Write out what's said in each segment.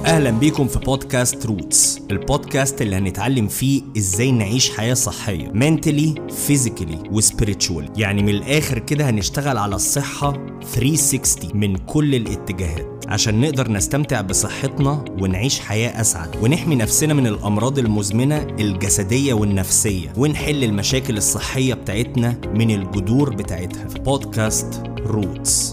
اهلا بيكم في بودكاست روتس البودكاست اللي هنتعلم فيه ازاي نعيش حياه صحيه mentally physically وسبيريتشوال يعني من الاخر كده هنشتغل على الصحه 360 من كل الاتجاهات عشان نقدر نستمتع بصحتنا ونعيش حياه اسعد ونحمي نفسنا من الامراض المزمنه الجسديه والنفسيه ونحل المشاكل الصحيه بتاعتنا من الجذور بتاعتها في بودكاست روتس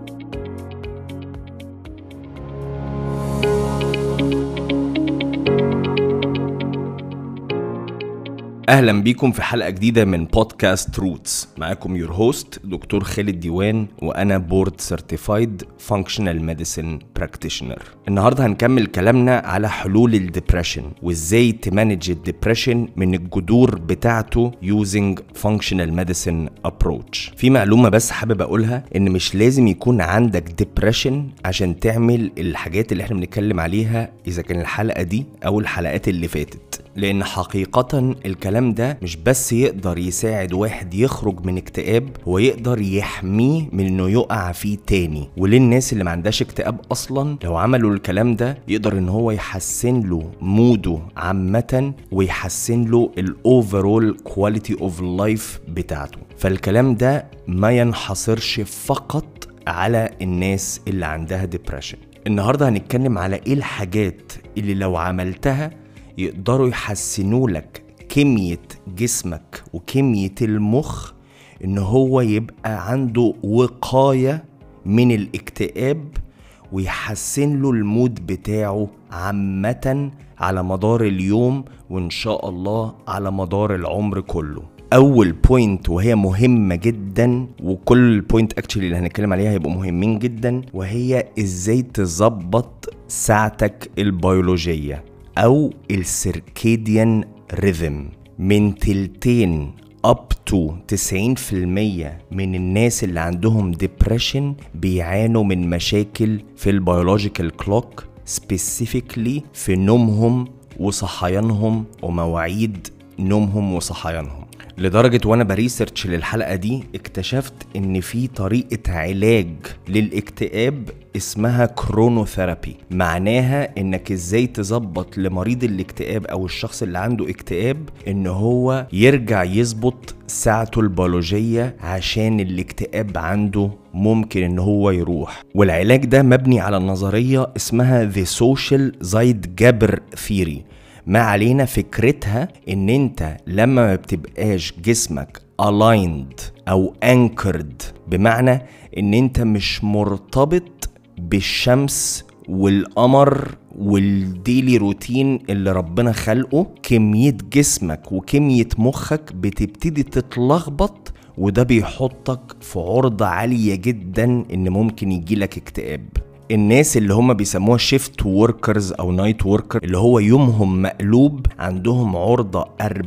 اهلا بيكم في حلقه جديده من بودكاست روتس معاكم يور هوست دكتور خالد ديوان وانا بورد سيرتيفايد فانكشنال ميديسن براكتيشنر النهارده هنكمل كلامنا على حلول الدبريشن وازاي تمانج الدبريشن من الجذور بتاعته يوزنج فانكشنال ميديسن ابروتش في معلومه بس حابب اقولها ان مش لازم يكون عندك ديبريشن عشان تعمل الحاجات اللي احنا بنتكلم عليها اذا كان الحلقه دي او الحلقات اللي فاتت لان حقيقه الكلام ده مش بس يقدر يساعد واحد يخرج من اكتئاب هو يقدر يحميه من انه يقع فيه تاني وللناس اللي ما عندهاش اكتئاب اصلا لو عملوا الكلام ده يقدر ان هو يحسن له موده عامه ويحسن له الاوفرول كواليتي اوف لايف بتاعته فالكلام ده ما ينحصرش فقط على الناس اللي عندها ديبريشن النهارده هنتكلم على ايه الحاجات اللي لو عملتها يقدروا يحسنوا لك كمية جسمك وكمية المخ ان هو يبقى عنده وقاية من الاكتئاب ويحسن له المود بتاعه عامة على مدار اليوم وان شاء الله على مدار العمر كله اول بوينت وهي مهمه جدا وكل بوينت اكشلي اللي هنتكلم عليها هيبقوا مهمين جدا وهي ازاي تظبط ساعتك البيولوجيه او السيركيديان ريذم من تلتين اب تو 90% من الناس اللي عندهم ديبريشن بيعانوا من مشاكل في البيولوجيكال كلوك سبيسيفيكلي في نومهم وصحيانهم ومواعيد نومهم وصحيانهم لدرجة وانا بريسيرش للحلقة دي اكتشفت ان في طريقة علاج للاكتئاب اسمها كرونوثيرابي معناها انك ازاي تظبط لمريض الاكتئاب او الشخص اللي عنده اكتئاب ان هو يرجع يظبط ساعته البيولوجية عشان الاكتئاب عنده ممكن ان هو يروح والعلاج ده مبني على نظرية اسمها The Social Zeitgeber Theory ما علينا فكرتها ان انت لما ما بتبقاش جسمك aligned او anchored بمعنى ان انت مش مرتبط بالشمس والقمر والديلي روتين اللي ربنا خلقه كمية جسمك وكمية مخك بتبتدي تتلخبط وده بيحطك في عرضة عالية جدا ان ممكن يجيلك اكتئاب الناس اللي هم بيسموها شيفت وركرز او نايت وركر اللي هو يومهم مقلوب عندهم عرضة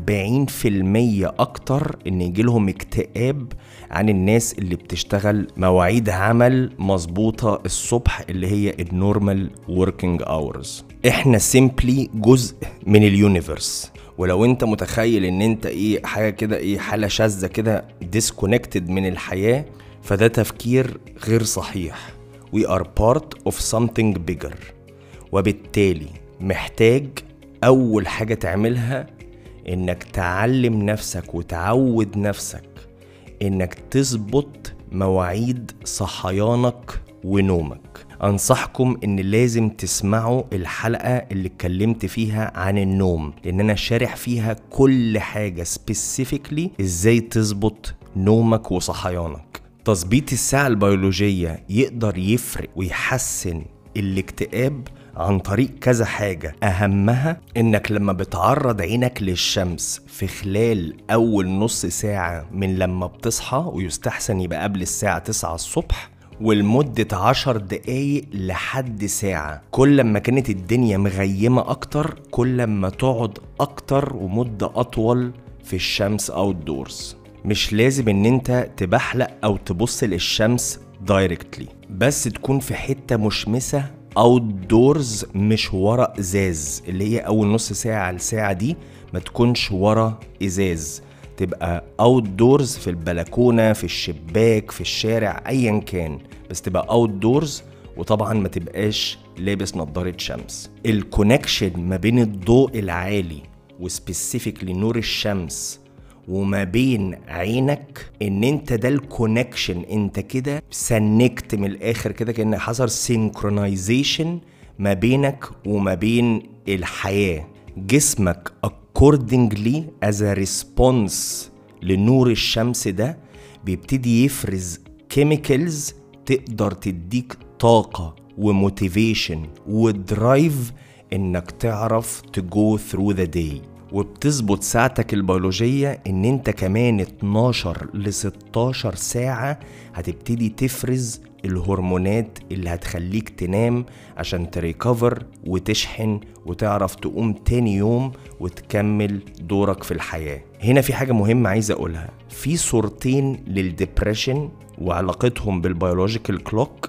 40% اكتر ان يجيلهم اكتئاب عن الناس اللي بتشتغل مواعيد عمل مظبوطة الصبح اللي هي النورمال وركينج اورز احنا سيمبلي جزء من اليونيفرس ولو انت متخيل ان انت ايه حاجه كده ايه حاله شاذه كده ديسكونكتد من الحياه فده تفكير غير صحيح we are part of something bigger وبالتالي محتاج أول حاجة تعملها إنك تعلم نفسك وتعود نفسك إنك تظبط مواعيد صحيانك ونومك أنصحكم إن لازم تسمعوا الحلقة اللي اتكلمت فيها عن النوم لأن أنا شارح فيها كل حاجة سبيسيفيكلي إزاي تظبط نومك وصحيانك تظبيط الساعة البيولوجية يقدر يفرق ويحسن الاكتئاب عن طريق كذا حاجة أهمها إنك لما بتعرض عينك للشمس في خلال أول نص ساعة من لما بتصحى ويستحسن يبقى قبل الساعة 9 الصبح ولمدة عشر دقايق لحد ساعة كل ما كانت الدنيا مغيمة أكتر كل ما تقعد أكتر ومدة أطول في الشمس أو الدورز مش لازم ان انت تبحلق او تبص للشمس دايركتلي بس تكون في حتة مشمسة اوت دورز مش ورا ازاز اللي هي اول نص ساعة الساعة دي ما تكونش ورا ازاز تبقى اوت دورز في البلكونة في الشباك في الشارع ايا كان بس تبقى اوت دورز وطبعا ما تبقاش لابس نظارة شمس الكونكشن ما بين الضوء العالي وسبيسيفيكلي نور الشمس وما بين عينك ان انت ده الكونكشن انت كده سنكت من الاخر كده كان حصل سينكرونايزيشن ما بينك وما بين الحياه جسمك accordingly as a response لنور الشمس ده بيبتدي يفرز كيميكلز تقدر تديك طاقة وموتيفيشن ودرايف انك تعرف تجو ثرو ذا داي وبتظبط ساعتك البيولوجية ان انت كمان 12 ل 16 ساعة هتبتدي تفرز الهرمونات اللي هتخليك تنام عشان تريكفر وتشحن وتعرف تقوم تاني يوم وتكمل دورك في الحياة هنا في حاجة مهمة عايز أقولها في صورتين للدبريشن وعلاقتهم بالبيولوجيكال كلوك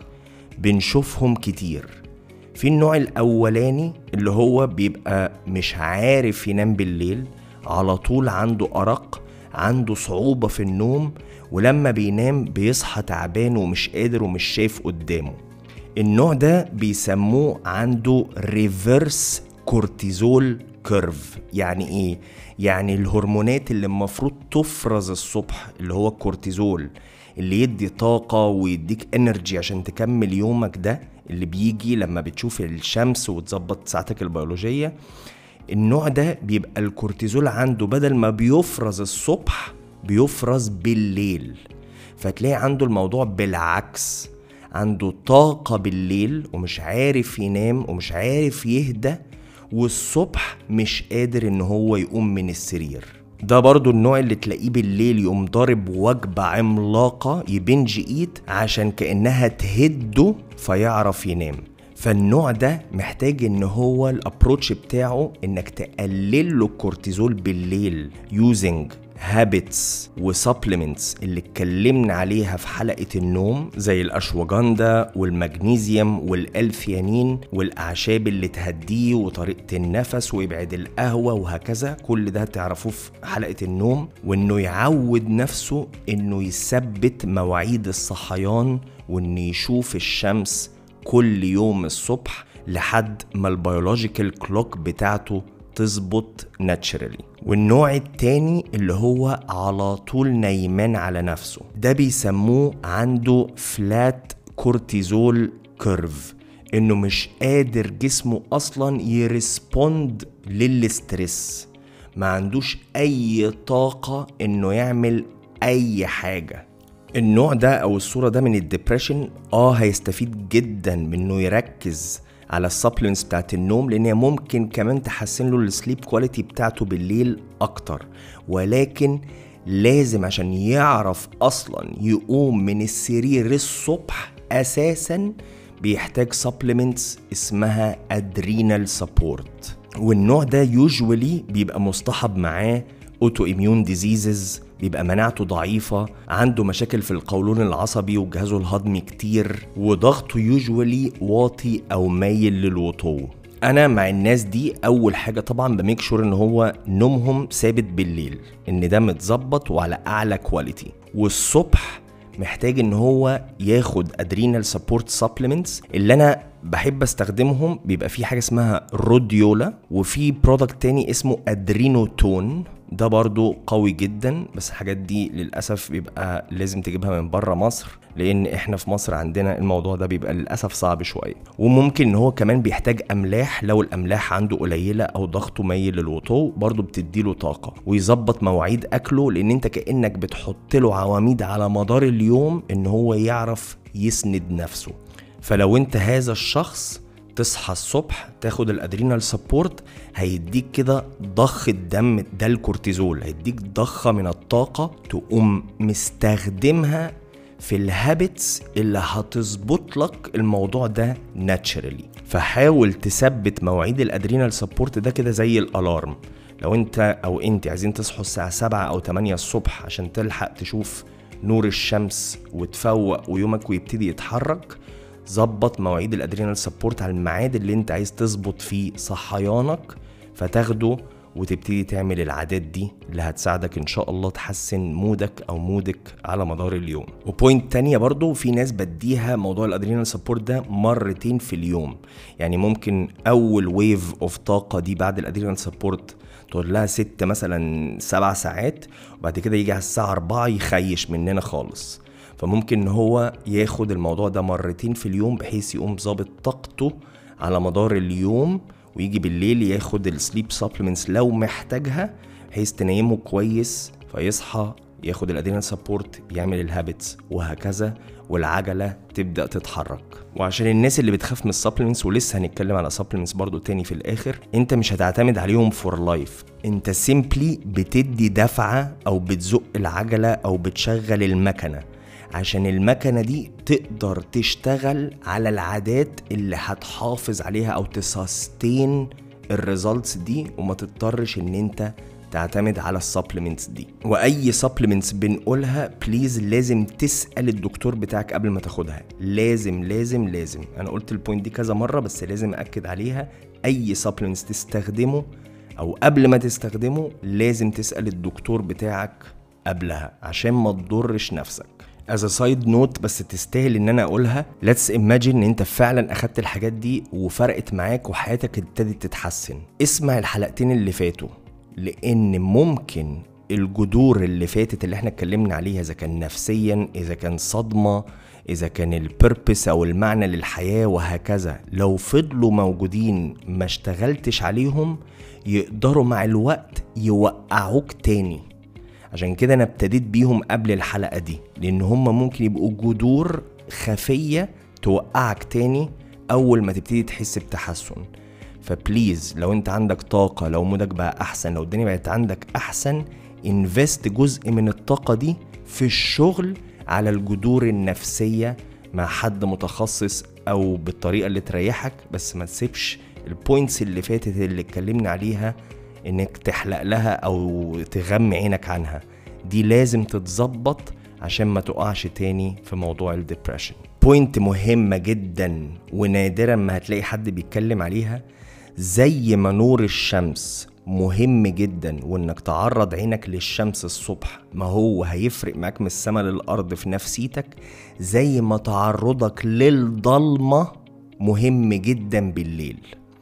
بنشوفهم كتير في النوع الأولاني اللي هو بيبقى مش عارف ينام بالليل على طول عنده أرق عنده صعوبة في النوم ولما بينام بيصحى تعبان ومش قادر ومش شايف قدامه النوع ده بيسموه عنده ريفرس كورتيزول كيرف يعني ايه يعني الهرمونات اللي المفروض تفرز الصبح اللي هو الكورتيزول اللي يدي طاقة ويديك انرجي عشان تكمل يومك ده اللي بيجي لما بتشوف الشمس وتظبط ساعتك البيولوجية النوع ده بيبقى الكورتيزول عنده بدل ما بيفرز الصبح بيفرز بالليل فتلاقي عنده الموضوع بالعكس عنده طاقة بالليل ومش عارف ينام ومش عارف يهدى والصبح مش قادر ان هو يقوم من السرير ده برضو النوع اللي تلاقيه بالليل يقوم ضارب وجبة عملاقة يبنج ايد عشان كأنها تهده فيعرف ينام فالنوع ده محتاج ان هو الابروتش بتاعه انك تقلل له الكورتيزول بالليل يوزنج هابتس وسبلمنتس اللي اتكلمنا عليها في حلقة النوم زي الأشواجندا والمغنيسيوم والألثيانين والأعشاب اللي تهديه وطريقة النفس ويبعد القهوة وهكذا كل ده تعرفوه في حلقة النوم وإنه يعود نفسه إنه يثبت مواعيد الصحيان وإنه يشوف الشمس كل يوم الصبح لحد ما البيولوجيكال كلوك بتاعته تظبط ناتشرالي والنوع التاني اللي هو على طول نايمان على نفسه ده بيسموه عنده فلات كورتيزول كيرف انه مش قادر جسمه اصلا يرسبوند للستريس ما عندوش اي طاقة انه يعمل اي حاجة النوع ده او الصورة ده من الدبريشن اه هيستفيد جدا من انه يركز على السبلمنتس بتاعت النوم لان هي ممكن كمان تحسن له السليب كواليتي بتاعته بالليل اكتر ولكن لازم عشان يعرف اصلا يقوم من السرير الصبح اساسا بيحتاج سبلمنتس اسمها ادرينال سبورت والنوع ده يوجولي بيبقى مصطحب معاه اوتو اميون ديزيزز بيبقى مناعته ضعيفة عنده مشاكل في القولون العصبي وجهازه الهضمي كتير وضغطه يوجولي واطي أو مايل للوطو انا مع الناس دي اول حاجه طبعا بميك شور ان هو نومهم ثابت بالليل ان ده متظبط وعلى اعلى كواليتي والصبح محتاج ان هو ياخد ادرينال سبورت سبلمنتس اللي انا بحب استخدمهم بيبقى في حاجه اسمها روديولا وفي برودكت تاني اسمه ادرينوتون ده برضو قوي جدا بس الحاجات دي للاسف بيبقى لازم تجيبها من بره مصر لان احنا في مصر عندنا الموضوع ده بيبقى للاسف صعب شويه وممكن ان هو كمان بيحتاج املاح لو الاملاح عنده قليله او ضغطه ميل للوطو برضو بتديله طاقه ويظبط مواعيد اكله لان انت كانك بتحط له عواميد على مدار اليوم ان هو يعرف يسند نفسه فلو انت هذا الشخص تصحى الصبح تاخد الادرينال سبورت هيديك كده ضخ الدم ده الكورتيزول هيديك ضخه من الطاقه تقوم مستخدمها في الهابتس اللي هتظبط لك الموضوع ده ناتشرالي فحاول تثبت مواعيد الادرينال سبورت ده كده زي الالارم لو انت او انت عايزين تصحوا الساعه 7 او 8 الصبح عشان تلحق تشوف نور الشمس وتفوق ويومك ويبتدي يتحرك ظبط مواعيد الادرينال سبورت على الميعاد اللي انت عايز تظبط فيه صحيانك فتاخده وتبتدي تعمل العادات دي اللي هتساعدك ان شاء الله تحسن مودك او مودك على مدار اليوم وبوينت تانية برضو في ناس بديها موضوع الادرينال سبورت ده مرتين في اليوم يعني ممكن اول ويف اوف طاقة دي بعد الادرينال سبورت تقول لها ست مثلا سبع ساعات وبعد كده يجي على الساعة أربعة يخيش مننا خالص فممكن ان هو ياخد الموضوع ده مرتين في اليوم بحيث يقوم ظابط طاقته على مدار اليوم ويجي بالليل ياخد السليب سبلمنتس لو محتاجها بحيث تنيمه كويس فيصحى ياخد الادرينال سبورت يعمل الهابتس وهكذا والعجله تبدا تتحرك وعشان الناس اللي بتخاف من السبلمنتس ولسه هنتكلم على سبلمنتس برضو تاني في الاخر انت مش هتعتمد عليهم فور لايف انت سيمبلي بتدي دفعه او بتزق العجله او بتشغل المكنه عشان المكنه دي تقدر تشتغل على العادات اللي هتحافظ عليها او تسستين الريزلتس دي وما تضطرش ان انت تعتمد على السبلمنتس دي واي سبلمنتس بنقولها بليز لازم تسال الدكتور بتاعك قبل ما تاخدها لازم لازم لازم انا قلت البوينت دي كذا مره بس لازم اكد عليها اي سبلمنتس تستخدمه او قبل ما تستخدمه لازم تسال الدكتور بتاعك قبلها عشان ما تضرش نفسك از سايد نوت بس تستاهل ان انا اقولها ليتس ايماجين ان انت فعلا اخدت الحاجات دي وفرقت معاك وحياتك ابتدت تتحسن اسمع الحلقتين اللي فاتوا لان ممكن الجذور اللي فاتت اللي احنا اتكلمنا عليها اذا كان نفسيا اذا كان صدمه اذا كان البيربس او المعنى للحياه وهكذا لو فضلوا موجودين ما اشتغلتش عليهم يقدروا مع الوقت يوقعوك تاني عشان كده انا ابتديت بيهم قبل الحلقه دي لان هم ممكن يبقوا جذور خفيه توقعك تاني اول ما تبتدي تحس بتحسن فبليز لو انت عندك طاقه لو مودك بقى احسن لو الدنيا بقت عندك احسن انفست جزء من الطاقه دي في الشغل على الجذور النفسيه مع حد متخصص او بالطريقه اللي تريحك بس ما تسيبش البوينتس اللي فاتت اللي اتكلمنا عليها انك تحلق لها او تغمي عينك عنها دي لازم تتظبط عشان ما تقعش تاني في موضوع الدبريشن بوينت مهمة جدا ونادرا ما هتلاقي حد بيتكلم عليها زي ما نور الشمس مهم جدا وانك تعرض عينك للشمس الصبح ما هو هيفرق معاك من السماء للارض في نفسيتك زي ما تعرضك للضلمة مهم جدا بالليل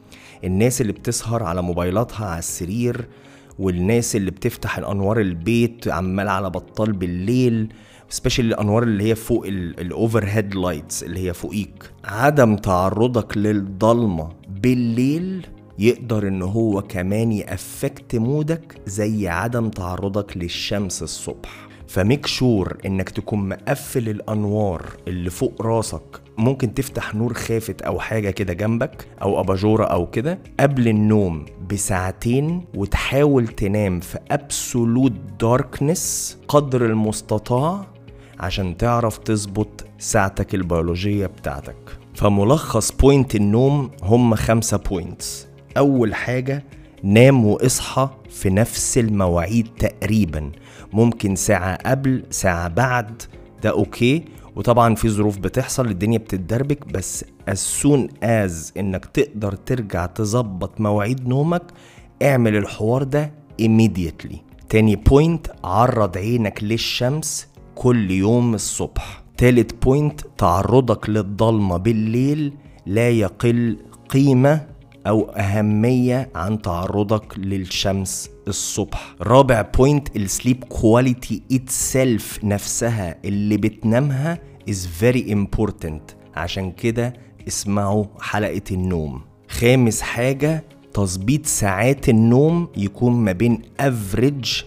الناس اللي بتسهر على موبايلاتها على السرير والناس اللي بتفتح الانوار البيت عمال على بطال بالليل سبيشال الانوار اللي هي فوق الاوفر هيد لايتس اللي هي فوقيك عدم تعرضك للضلمه بالليل يقدر ان هو كمان يأفكت مودك زي عدم تعرضك للشمس الصبح فميك شور انك تكون مقفل الانوار اللي فوق راسك ممكن تفتح نور خافت او حاجه كده جنبك او اباجوره او كده قبل النوم بساعتين وتحاول تنام في ابسولوت داركنس قدر المستطاع عشان تعرف تظبط ساعتك البيولوجيه بتاعتك فملخص بوينت النوم هم خمسة بوينتس أول حاجة نام واصحى في نفس المواعيد تقريبا ممكن ساعة قبل ساعة بعد ده اوكي وطبعا في ظروف بتحصل الدنيا بتتدربك بس as soon as انك تقدر ترجع تظبط مواعيد نومك اعمل الحوار ده immediately تاني بوينت عرض عينك للشمس كل يوم الصبح تالت بوينت تعرضك للضلمة بالليل لا يقل قيمة أو أهمية عن تعرضك للشمس الصبح رابع بوينت السليب كواليتي اتسلف نفسها اللي بتنامها is very important عشان كده اسمعوا حلقة النوم خامس حاجة تظبيط ساعات النوم يكون ما بين افريج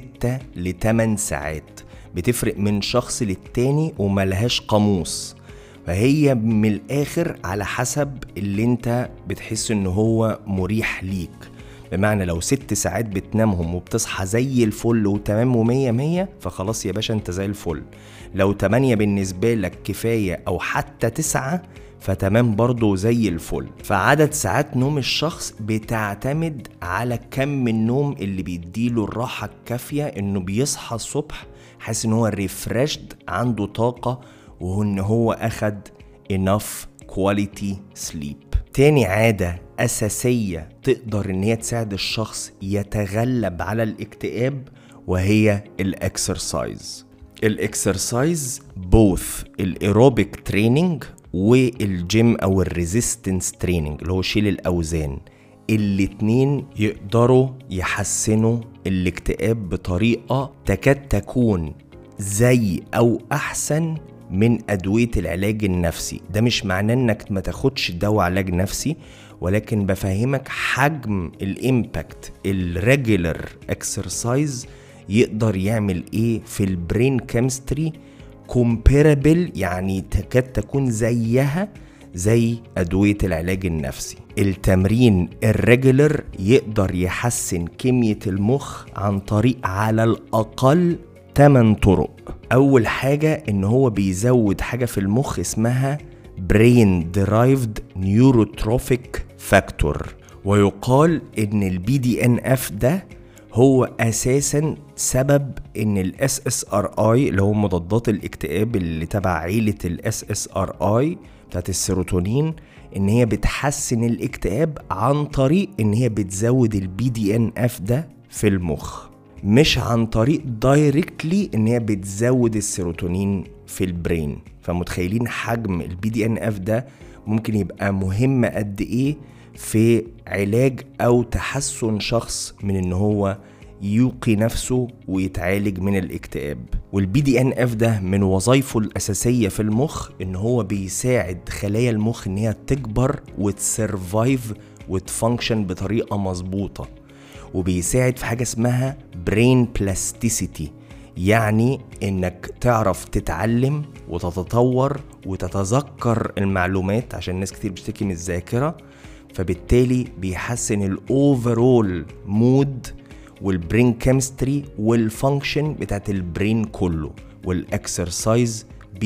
6 ل 8 ساعات بتفرق من شخص للتاني وملهاش قاموس فهي من الاخر على حسب اللي انت بتحس ان هو مريح ليك بمعنى لو ست ساعات بتنامهم وبتصحى زي الفل وتمام ومية مية فخلاص يا باشا انت زي الفل لو تمانية بالنسبة لك كفاية او حتى تسعة فتمام برضه زي الفل فعدد ساعات نوم الشخص بتعتمد على كم النوم اللي بيديله الراحة الكافية انه بيصحى الصبح حاسس ان هو ريفرشد عنده طاقة وان هو اخد enough quality sleep تاني عادة أساسية تقدر إن هي تساعد الشخص يتغلب على الاكتئاب وهي الإكسرسايز الإكسرسايز بوث الإيروبيك تريننج والجيم أو الريزيستنس تريننج اللي هو شيل الأوزان الاتنين يقدروا يحسنوا الاكتئاب بطريقة تكاد تكون زي أو أحسن من أدوية العلاج النفسي ده مش معناه إنك ما تاخدش دواء علاج نفسي ولكن بفهمك حجم الإمباكت الريجولر اكسرسايز يقدر يعمل إيه في البرين كيمستري كومبيرابل يعني تكاد تكون زيها زي أدوية العلاج النفسي التمرين الريجولر يقدر يحسن كمية المخ عن طريق على الأقل 8 طرق أول حاجة إن هو بيزود حاجة في المخ اسمها Brain Derived Neurotrophic Factor ويقال إن البي دي ان اف ده هو اساسا سبب ان الاس اس ار اي اللي هو مضادات الاكتئاب اللي تبع عيله الاس اس ار اي بتاعت السيروتونين ان هي بتحسن الاكتئاب عن طريق ان هي بتزود البي دي ان اف ده في المخ مش عن طريق دايركتلي ان هي بتزود السيروتونين في البرين فمتخيلين حجم البي دي ان اف ده ممكن يبقى مهم قد ايه في علاج او تحسن شخص من ان هو يوقي نفسه ويتعالج من الاكتئاب والبي دي ان اف ده من وظائفه الاساسيه في المخ ان هو بيساعد خلايا المخ ان هي تكبر وتسرفايف وتفانكشن بطريقه مظبوطه وبيساعد في حاجه اسمها برين بلاستيسيتي يعني انك تعرف تتعلم وتتطور وتتذكر المعلومات عشان ناس كتير بتشتكي من الذاكره فبالتالي بيحسن الاوفرول مود والبرين كيمستري والفانكشن بتاعت البرين كله والاكسرسايز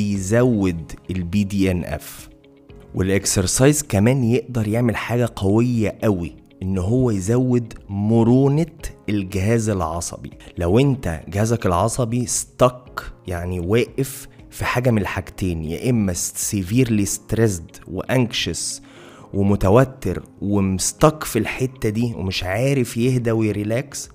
بيزود البي دي ان اف والاكسرسايز كمان يقدر يعمل حاجه قويه قوي ان هو يزود مرونه الجهاز العصبي لو انت جهازك العصبي ستك يعني واقف في حاجه من الحاجتين يا اما سيفيرلي ستريسد وانكشس ومتوتر ومستك في الحته دي ومش عارف يهدى ويريلاكس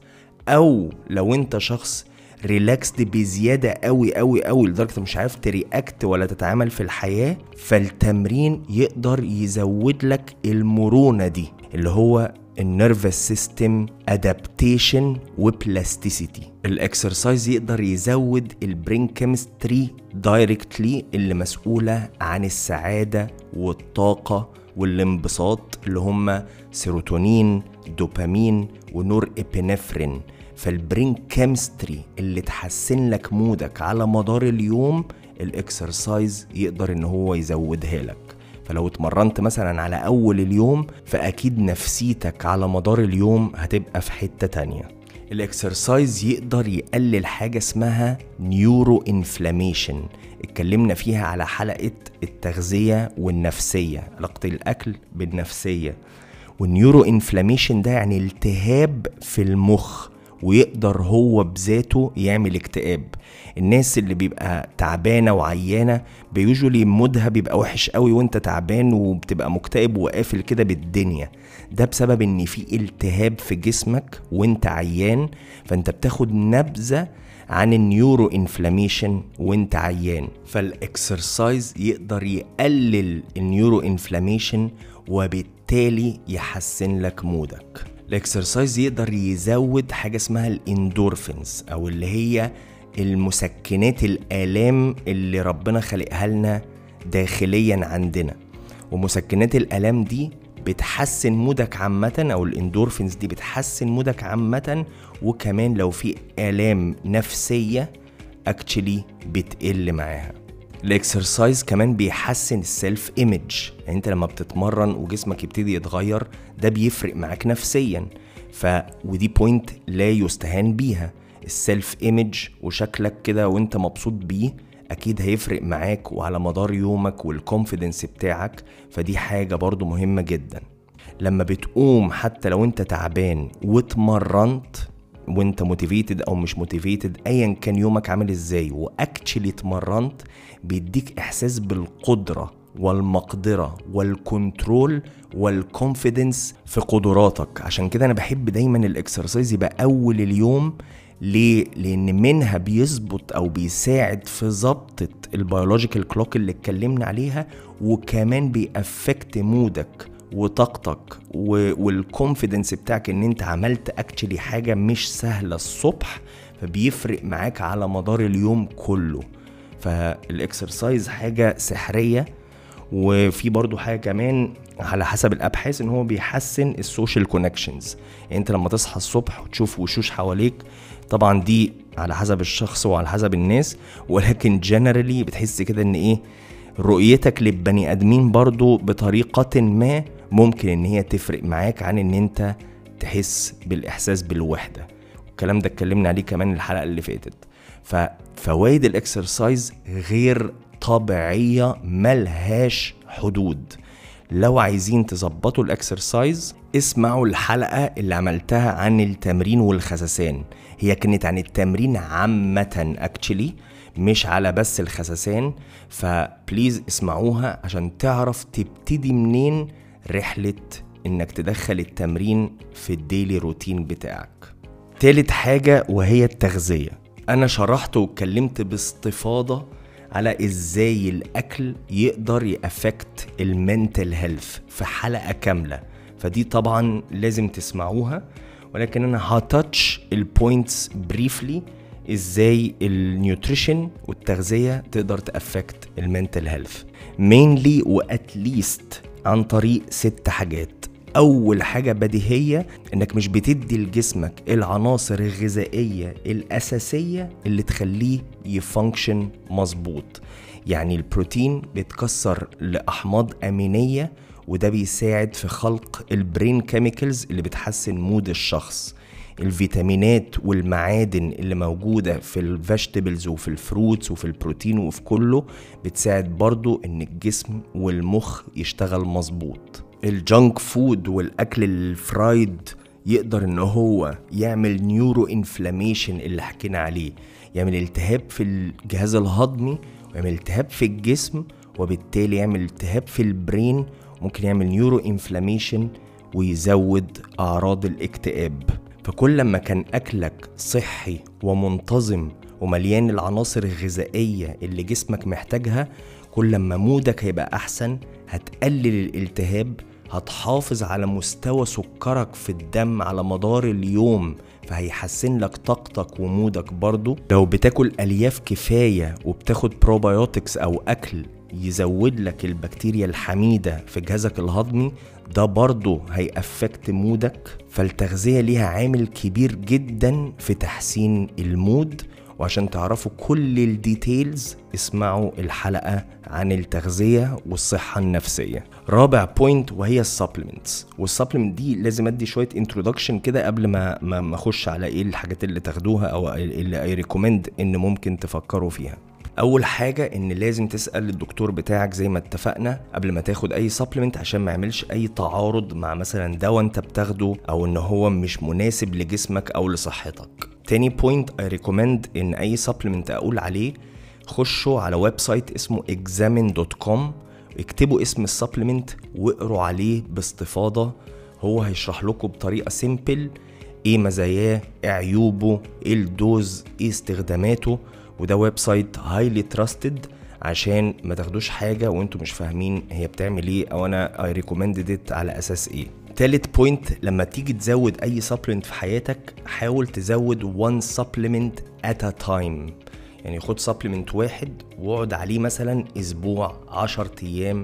او لو انت شخص ريلاكسد بزياده قوي قوي قوي لدرجه مش عارف ترياكت ولا تتعامل في الحياه فالتمرين يقدر يزود لك المرونه دي اللي هو النيرفس سيستم ادابتيشن وبلاستيسيتي الاكسرسايز يقدر يزود البرين كيمستري دايركتلي اللي مسؤوله عن السعاده والطاقه والانبساط اللي هم سيروتونين دوبامين ونور ابنفرين فالبرين كيمستري اللي تحسن لك مودك على مدار اليوم الاكسرسايز يقدر ان هو يزودها لك فلو اتمرنت مثلا على اول اليوم فاكيد نفسيتك على مدار اليوم هتبقى في حتة تانية الاكسرسايز يقدر يقلل حاجة اسمها نيورو انفلاميشن اتكلمنا فيها على حلقة التغذية والنفسية علاقة الأكل بالنفسية والنيورو انفلاميشن ده يعني التهاب في المخ ويقدر هو بذاته يعمل اكتئاب الناس اللي بيبقى تعبانه وعيانه بيوجولي مودها بيبقى وحش قوي وانت تعبان وبتبقى مكتئب وقافل كده بالدنيا ده بسبب ان في التهاب في جسمك وانت عيان فانت بتاخد نبذه عن النيورو انفلاميشن وانت عيان فالاكسرسايز يقدر يقلل النيورو انفلاميشن وبالتالي يحسن لك مودك الاكسرسايز يقدر يزود حاجه اسمها الاندورفينز او اللي هي المسكنات الالام اللي ربنا خلقها لنا داخليا عندنا ومسكنات الالام دي بتحسن مودك عامة أو الإندورفينز دي بتحسن مودك عامة وكمان لو في آلام نفسية اكشلي بتقل معاها الاكسرسايز كمان بيحسن السيلف ايمج يعني انت لما بتتمرن وجسمك يبتدي يتغير ده بيفرق معاك نفسيا ف ودي بوينت لا يستهان بيها السيلف ايمج وشكلك كده وانت مبسوط بيه اكيد هيفرق معاك وعلى مدار يومك والكونفيدنس بتاعك فدي حاجه برضو مهمه جدا لما بتقوم حتى لو انت تعبان واتمرنت وانت موتيفيتد او مش موتيفيتد ايا كان يومك عامل ازاي واكشلي اتمرنت بيديك احساس بالقدره والمقدره والكنترول والكونفيدنس في قدراتك عشان كده انا بحب دايما الاكسرسايز يبقى اول اليوم ليه؟ لأن منها بيظبط أو بيساعد في ظبطة البيولوجيكال كلوك اللي اتكلمنا عليها وكمان بيأفكت مودك وطاقتك والكونفيدنس بتاعك ان انت عملت اكشلي حاجه مش سهله الصبح فبيفرق معاك على مدار اليوم كله فالاكسرسايز حاجه سحريه وفي برضو حاجه كمان على حسب الابحاث ان هو بيحسن السوشيال كونكشنز يعني انت لما تصحى الصبح وتشوف وشوش حواليك طبعا دي على حسب الشخص وعلى حسب الناس ولكن جنرالي بتحس كده ان ايه رؤيتك للبني ادمين برضو بطريقه ما ممكن ان هي تفرق معاك عن ان انت تحس بالاحساس بالوحده والكلام ده اتكلمنا عليه كمان الحلقه اللي فاتت ففوائد الاكسرسايز غير طبيعيه ملهاش حدود لو عايزين تظبطوا الاكسرسايز اسمعوا الحلقه اللي عملتها عن التمرين والخسسان هي كانت عن التمرين عامه اكشلي مش على بس الخسسان فبليز اسمعوها عشان تعرف تبتدي منين رحله انك تدخل التمرين في الديلي روتين بتاعك تالت حاجه وهي التغذيه انا شرحت واتكلمت باستفاضه على ازاي الاكل يقدر يأفكت المنتل هيلث في حلقه كامله فدي طبعا لازم تسمعوها ولكن انا هتاتش البوينتس بريفلي ازاي النيوتريشن والتغذيه تقدر تأفكت المنتل هيلث مينلي واتليست عن طريق ست حاجات اول حاجه بديهيه انك مش بتدي لجسمك العناصر الغذائيه الاساسيه اللي تخليه يفانكشن مظبوط يعني البروتين بيتكسر لاحماض امينيه وده بيساعد في خلق البرين كيميكلز اللي بتحسن مود الشخص الفيتامينات والمعادن اللي موجودة في الفيجيتابلز وفي الفروتس وفي البروتين وفي كله بتساعد برضو ان الجسم والمخ يشتغل مظبوط الجانك فود والاكل الفرايد يقدر ان هو يعمل نيورو انفلاميشن اللي حكينا عليه يعمل التهاب في الجهاز الهضمي ويعمل التهاب في الجسم وبالتالي يعمل التهاب في البرين ممكن يعمل نيورو انفلاميشن ويزود اعراض الاكتئاب فكل ما كان اكلك صحي ومنتظم ومليان العناصر الغذائيه اللي جسمك محتاجها كل ما مودك هيبقى احسن هتقلل الالتهاب هتحافظ على مستوى سكرك في الدم على مدار اليوم فهيحسن لك طاقتك ومودك برضو لو بتاكل الياف كفايه وبتاخد بروبايوتكس او اكل يزود لك البكتيريا الحميده في جهازك الهضمي ده برضه هيأفكت مودك فالتغذية ليها عامل كبير جدا في تحسين المود وعشان تعرفوا كل الديتيلز اسمعوا الحلقة عن التغذية والصحة النفسية رابع بوينت وهي السبلمنتس والسبلمنت دي لازم ادي شوية انترودكشن كده قبل ما ما اخش على ايه الحاجات اللي تاخدوها او اللي اي ريكومند ان ممكن تفكروا فيها اول حاجه ان لازم تسال الدكتور بتاعك زي ما اتفقنا قبل ما تاخد اي سبلمنت عشان ما يعملش اي تعارض مع مثلا دواء انت بتاخده او ان هو مش مناسب لجسمك او لصحتك تاني بوينت اي ريكومند ان اي سبلمنت اقول عليه خشوا على ويب سايت اسمه examine.com اكتبوا اسم السبلمنت واقروا عليه باستفاضه هو هيشرح لكم بطريقه سيمبل ايه مزاياه ايه عيوبه ايه الدوز ايه استخداماته وده ويب سايت هايلي تراستد عشان ما تاخدوش حاجه وانتم مش فاهمين هي بتعمل ايه او انا اي ريكومندد على اساس ايه تالت بوينت لما تيجي تزود اي سبلمنت في حياتك حاول تزود one supplement at a time يعني خد سبلمنت واحد واقعد عليه مثلا اسبوع عشر ايام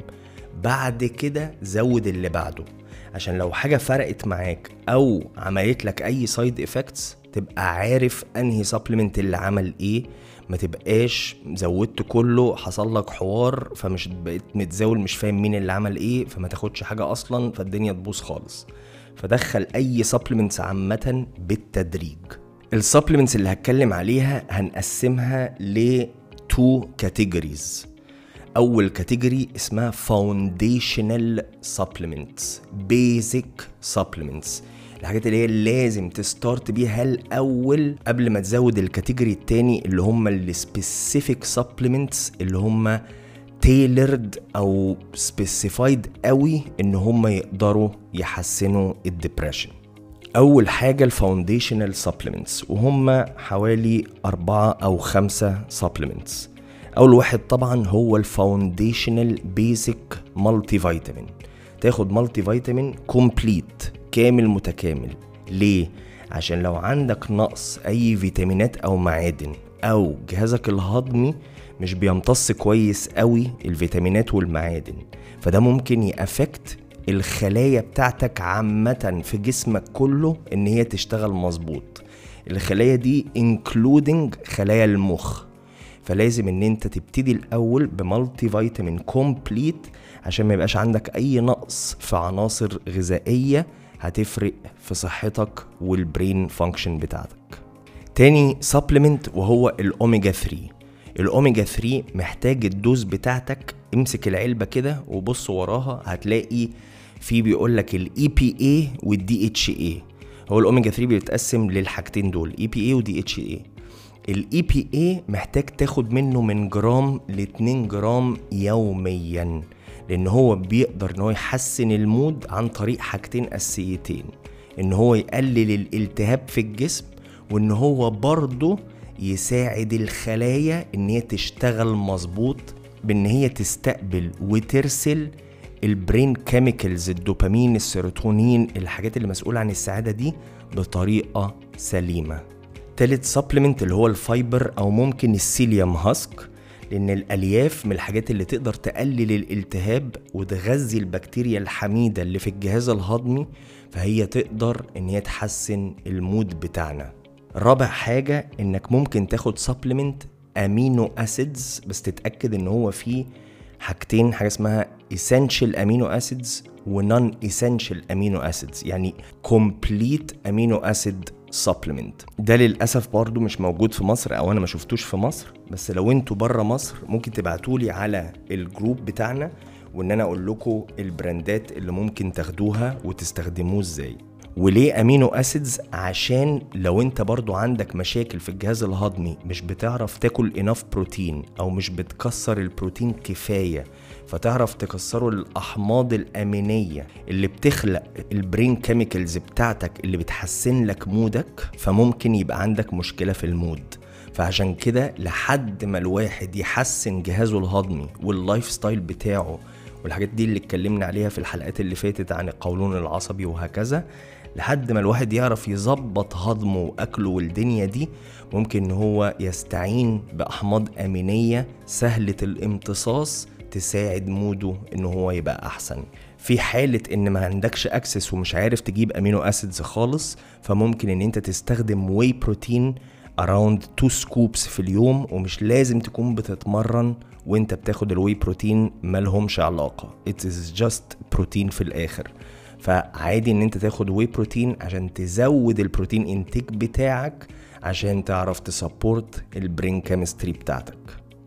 بعد كده زود اللي بعده عشان لو حاجه فرقت معاك او عملت لك اي سايد افكتس تبقى عارف انهي سبلمنت اللي عمل ايه ما تبقاش زودت كله حصل لك حوار فمش بقيت متزاول مش فاهم مين اللي عمل ايه فما تاخدش حاجه اصلا فالدنيا تبوظ خالص فدخل اي سبلمنتس عامه بالتدريج السبلمنتس اللي هتكلم عليها هنقسمها ل تو كاتيجوريز اول كاتيجوري اسمها فاونديشنال سبلمنتس بيزك سبلمنتس الحاجات اللي هي لازم تستارت بيها الاول قبل ما تزود الكاتيجوري التاني اللي هم السبيسيفيك سبلمنتس اللي هم تailored او سبيسيفايد قوي ان هم يقدروا يحسنوا الدبريشن اول حاجه الفاونديشنال سبلمنتس وهم حوالي أربعة او خمسة سبلمنتس اول واحد طبعا هو الفاونديشنال بيزك مالتي فيتامين تاخد مالتي فيتامين كومبليت كامل متكامل ليه عشان لو عندك نقص اي فيتامينات او معادن او جهازك الهضمي مش بيمتص كويس قوي الفيتامينات والمعادن فده ممكن يأفكت الخلايا بتاعتك عامة في جسمك كله ان هي تشتغل مظبوط الخلايا دي including خلايا المخ فلازم ان انت تبتدي الاول بمالتي فيتامين كومبليت عشان ما يبقاش عندك اي نقص في عناصر غذائيه هتفرق في صحتك والبرين فانكشن بتاعتك تاني سبلمنت وهو الاوميجا 3 الاوميجا 3 محتاج الدوز بتاعتك امسك العلبه كده وبص وراها هتلاقي في بيقول لك الاي بي اي والدي اتش اي هو الاوميجا 3 بيتقسم للحاجتين دول اي بي اي ودي اتش اي الاي بي اي محتاج تاخد منه من جرام ل 2 جرام يوميا لان هو بيقدر ان هو يحسن المود عن طريق حاجتين اساسيتين ان هو يقلل الالتهاب في الجسم وان هو برضه يساعد الخلايا ان هي تشتغل مظبوط بان هي تستقبل وترسل البرين كيميكالز الدوبامين السيروتونين الحاجات اللي مسؤولة عن السعادة دي بطريقة سليمة تالت سبلمنت اللي هو الفايبر او ممكن السيليوم هاسك لان الالياف من الحاجات اللي تقدر تقلل الالتهاب وتغذي البكتيريا الحميده اللي في الجهاز الهضمي فهي تقدر ان هي تحسن المود بتاعنا رابع حاجه انك ممكن تاخد سبلمنت امينو اسيدز بس تتاكد ان هو فيه حاجتين حاجه اسمها essential امينو اسيدز ونون essential امينو اسيدز يعني complete امينو اسيد سبلمنت ده للاسف برضو مش موجود في مصر او انا ما شفتوش في مصر بس لو انتوا بره مصر ممكن تبعتولي على الجروب بتاعنا وان انا اقول لكم البراندات اللي ممكن تاخدوها وتستخدموه ازاي وليه امينو اسيدز عشان لو انت برضو عندك مشاكل في الجهاز الهضمي مش بتعرف تاكل اناف بروتين او مش بتكسر البروتين كفايه فتعرف تكسره الاحماض الامينيه اللي بتخلق البرين كيميكالز بتاعتك اللي بتحسن لك مودك فممكن يبقى عندك مشكله في المود فعشان كده لحد ما الواحد يحسن جهازه الهضمي واللايف ستايل بتاعه والحاجات دي اللي اتكلمنا عليها في الحلقات اللي فاتت عن القولون العصبي وهكذا لحد ما الواحد يعرف يظبط هضمه واكله والدنيا دي ممكن ان هو يستعين باحماض امينيه سهله الامتصاص تساعد موده ان هو يبقى احسن في حالة ان ما عندكش اكسس ومش عارف تجيب امينو اسيدز خالص فممكن ان انت تستخدم واي بروتين اراوند 2 سكوبس في اليوم ومش لازم تكون بتتمرن وانت بتاخد الواي بروتين مالهمش علاقة it is just بروتين في الاخر فعادي ان انت تاخد واي بروتين عشان تزود البروتين انتيك بتاعك عشان تعرف تسبورت البرين كيمستري بتاعتك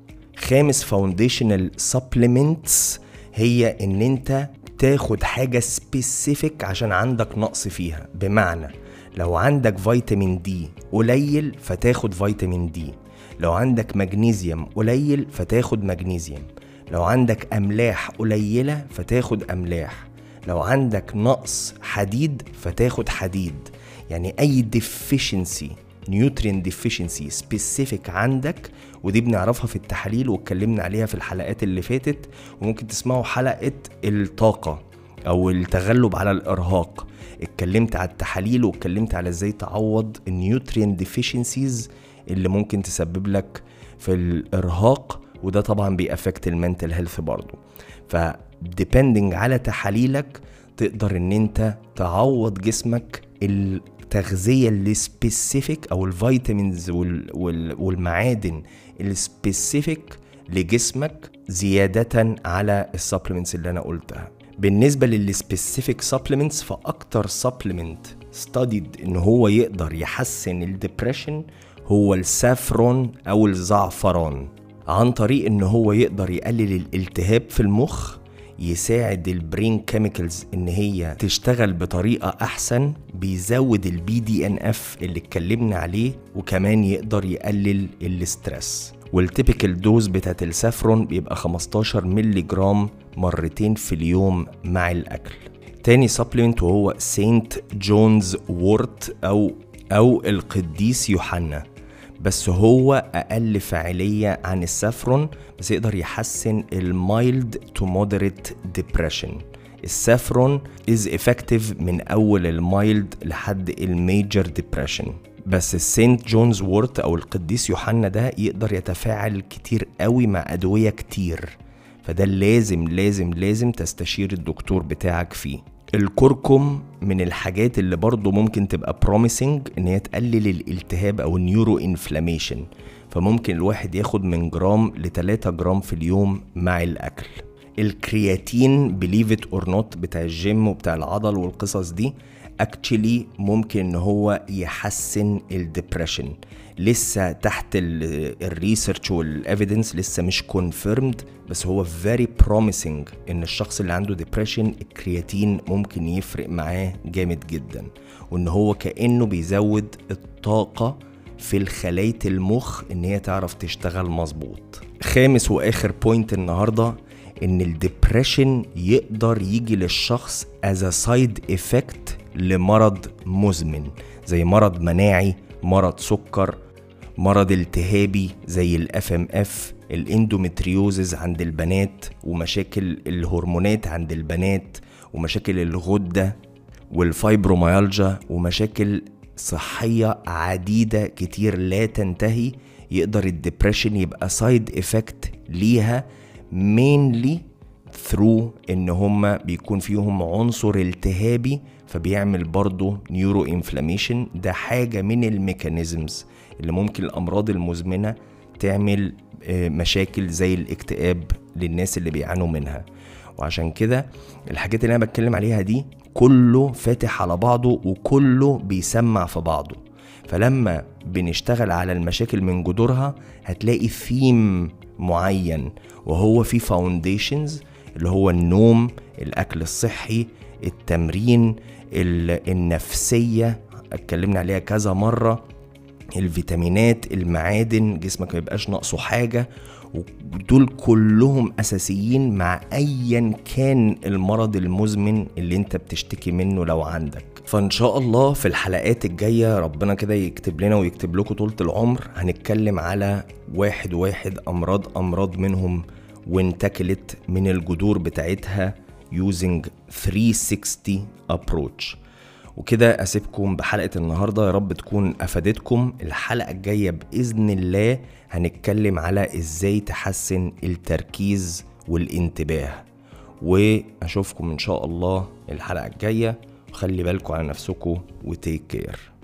خامس فاونديشنال سبلمنتس هي ان انت تاخد حاجة سبيسيفيك عشان عندك نقص فيها بمعنى لو عندك فيتامين دي قليل فتاخد فيتامين دي لو عندك مغنيسيوم قليل فتاخد مغنيسيوم لو عندك املاح قليله فتاخد املاح لو عندك نقص حديد فتاخد حديد يعني اي deficiency nutrient deficiency specific عندك ودي بنعرفها في التحاليل واتكلمنا عليها في الحلقات اللي فاتت وممكن تسمعوا حلقة الطاقة أو التغلب على الإرهاق اتكلمت على التحاليل واتكلمت على ازاي تعوض النيوتريان deficiencies اللي ممكن تسبب لك في الإرهاق وده طبعا بيأفكت المنتل هيلث برضه فديبندنج على تحاليلك تقدر ان انت تعوض جسمك التغذية السبيسيفيك او الفيتامينز وال وال والمعادن السبيسيفيك لجسمك زيادة على السبلمنتس اللي انا قلتها بالنسبة للسبيسيفيك سبلمنتس فاكتر سبلمنت ستاديد ان هو يقدر يحسن الدبريشن هو السافرون او الزعفران عن طريق ان هو يقدر يقلل الالتهاب في المخ يساعد البرين كيميكالز ان هي تشتغل بطريقه احسن بيزود البي دي ان اف اللي اتكلمنا عليه وكمان يقدر يقلل الاسترس والتيبيكال دوز بتاعت السافرون بيبقى 15 مللي جرام مرتين في اليوم مع الأكل تاني سبلمنت وهو سينت جونز وورت أو أو القديس يوحنا بس هو أقل فاعلية عن السافرون بس يقدر يحسن المايلد تو مودريت ديبريشن السافرون از افكتيف من اول المايلد لحد الميجر ديبريشن بس السينت جونز وورت او القديس يوحنا ده يقدر يتفاعل كتير قوي مع ادويه كتير فده لازم لازم لازم تستشير الدكتور بتاعك فيه الكركم من الحاجات اللي برضه ممكن تبقى بروميسنج ان هي تقلل الالتهاب او النيورو انفلاميشن فممكن الواحد ياخد من جرام ل 3 جرام في اليوم مع الاكل الكرياتين بليف ات اور نوت بتاع الجيم وبتاع العضل والقصص دي اكشلي ممكن ان هو يحسن الدبريشن لسه تحت الريسيرش والافيدنس لسه مش كونفيرمد بس هو فيري بروميسنج ان الشخص اللي عنده ديبريشن الكرياتين ممكن يفرق معاه جامد جدا وان هو كانه بيزود الطاقه في الخلايا المخ ان هي تعرف تشتغل مظبوط خامس واخر بوينت النهارده ان الدبريشن يقدر يجي للشخص از سايد افكت لمرض مزمن زي مرض مناعي مرض سكر مرض التهابي زي الاف ام اف الاندومتريوزز عند البنات ومشاكل الهرمونات عند البنات ومشاكل الغده والفايبروميالجا ومشاكل صحيه عديده كتير لا تنتهي يقدر الدبريشن يبقى سايد افكت ليها mainly through ان هما بيكون فيهم عنصر التهابي فبيعمل برضه نيورو انفلاميشن ده حاجة من الميكانيزمز اللي ممكن الأمراض المزمنة تعمل مشاكل زي الاكتئاب للناس اللي بيعانوا منها وعشان كده الحاجات اللي انا بتكلم عليها دي كله فاتح على بعضه وكله بيسمع في بعضه فلما بنشتغل على المشاكل من جذورها هتلاقي ثيم معين وهو في فاونديشنز اللي هو النوم الاكل الصحي التمرين النفسيه اتكلمنا عليها كذا مره الفيتامينات المعادن جسمك ما يبقاش ناقصه حاجه ودول كلهم اساسيين مع ايا كان المرض المزمن اللي انت بتشتكي منه لو عندك فان شاء الله في الحلقات الجايه ربنا كده يكتب لنا ويكتب لكم طولة العمر هنتكلم على واحد واحد امراض امراض منهم وانتكلت من الجذور بتاعتها using 360 approach وكده اسيبكم بحلقه النهارده يا رب تكون افادتكم الحلقه الجايه باذن الله هنتكلم على ازاي تحسن التركيز والانتباه واشوفكم ان شاء الله الحلقه الجايه وخلي بالكم على نفسكم وتيك كير